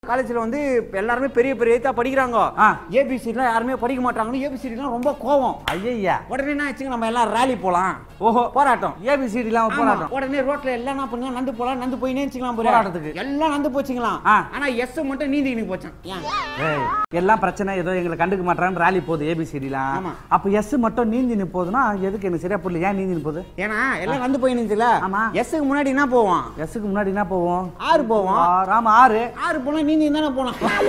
காலேஜ்ல வந்து எல்லாருமே பெரிய பெரிய எழுத்தா படிக்கிறாங்க ஆ. ஏபிசிலாம் யாருமே படிக்க மாட்டாங்கன்னு ஏபிசிலாம் ரொம்ப கோவம் ஐயா உடனே என்ன ஆச்சுங்க நம்ம எல்லாம் ரேலி போலாம் ஓஹோ போராட்டம் ஏபிசிடிலாம் ஆமா, போராட்டம் உடனே ரோட்ல எல்லாம் என்ன பண்ணுங்க நந்து போலாம் நந்து போயினே வச்சுக்கலாம் போல போராட்டத்துக்கு. எல்லாம் நந்து போச்சுங்களாம் ஆ. ஆனா எஸ் மட்டும் நீந்தி நீ போச்சான் ஏன் ஏய், எல்லாம் பிரச்சனை ஏதோ எங்களை கண்டுக்க மாட்டான்னு ராலி போகுது ஏபிசிடிலாம் ஆமா. அப்ப எஸ் மட்டும் நீந்தி போகுதுன்னா எதுக்கு எனக்கு சரியா புரியல ஏன் நீந்தி போகுது ஏன்னா எல்லாம் நந்து போய் நின்றுல ஆமா. எஸ்ஸுக்கு முன்னாடி என்ன போவான் எஸ்ஸுக்கு முன்னாடி என்ன போவோம் ஆறு போவோம் ஆறு, ஆமா ஆறு ஆறு போனா நீந்தி தானே போனான்